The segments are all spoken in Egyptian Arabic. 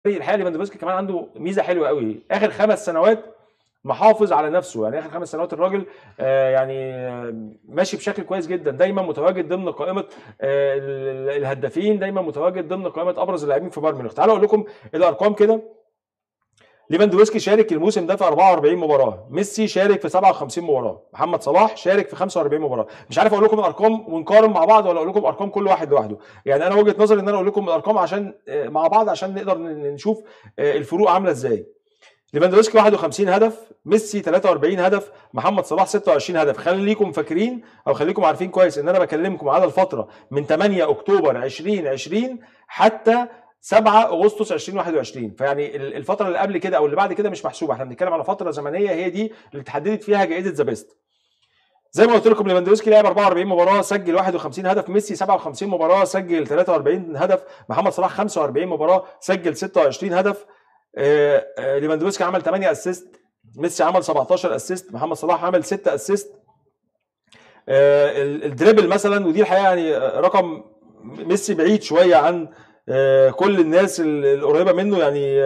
الحقيقه ليفاندوفسكي كمان عنده ميزه حلوه قوي اخر خمس سنوات محافظ على نفسه يعني اخر خمس سنوات الراجل آه يعني آه ماشي بشكل كويس جدا دايما متواجد ضمن قائمه آه الهدافين دايما متواجد ضمن قائمه ابرز اللاعبين في بايرن ميونخ تعالوا اقول لكم الارقام كده ليفاندوفسكي شارك الموسم ده في 44 مباراه ميسي شارك في 57 مباراه محمد صلاح شارك في 45 مباراه مش عارف اقول لكم الارقام ونقارن مع بعض ولا اقول لكم ارقام كل واحد لوحده يعني انا وجهه نظري ان انا اقول لكم الارقام عشان مع بعض عشان نقدر نشوف الفروق عامله ازاي ليفاندوفسكي 51 هدف ميسي 43 هدف محمد صلاح 26 هدف خليكم فاكرين او خليكم عارفين كويس ان انا بكلمكم على الفتره من 8 اكتوبر 2020 حتى 7 اغسطس 2021 فيعني الفتره اللي قبل كده او اللي بعد كده مش محسوبه احنا بنتكلم على فتره زمنيه هي دي اللي اتحددت فيها جائزه ذا بيست زي ما قلت لكم ليفاندوفسكي لعب 44 مباراه سجل 51 هدف ميسي 57 مباراه سجل 43 هدف محمد صلاح 45 مباراه سجل 26 هدف ليفاندوفسكي عمل 8 اسيست ميسي عمل 17 اسيست محمد صلاح عمل 6 اسيست الدريبل مثلا ودي الحقيقه يعني رقم ميسي بعيد شويه عن كل الناس القريبه منه يعني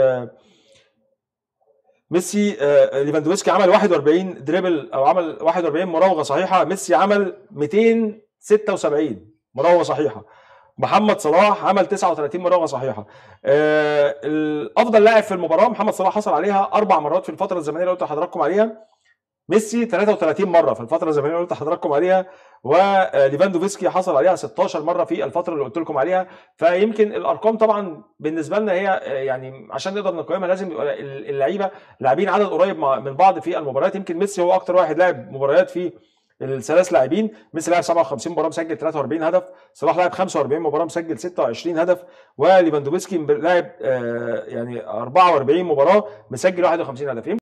ميسي ليفاندوفسكي عمل 41 دريبل او عمل 41 مراوغه صحيحه ميسي عمل 276 مراوغه صحيحه محمد صلاح عمل 39 مراوغه صحيحه آه الافضل لاعب في المباراه محمد صلاح حصل عليها اربع مرات في الفتره الزمنيه اللي قلت لحضراتكم عليها ميسي 33 مره في الفتره الزمنيه اللي قلت لحضراتكم عليها وليفاندوفسكي حصل عليها 16 مره في الفتره اللي قلت لكم عليها فيمكن الارقام طبعا بالنسبه لنا هي يعني عشان نقدر نقيمها لازم يبقى اللعيبه لاعبين عدد قريب من بعض في المباريات يمكن ميسي هو اكتر واحد لاعب مباريات في الثلاث لاعبين ميسي لعب 57 مباراه مسجل 43 هدف صلاح لعب 45 مباراه مسجل 26 هدف وليفاندوفسكي لاعب يعني 44 مباراه مسجل 51 هدف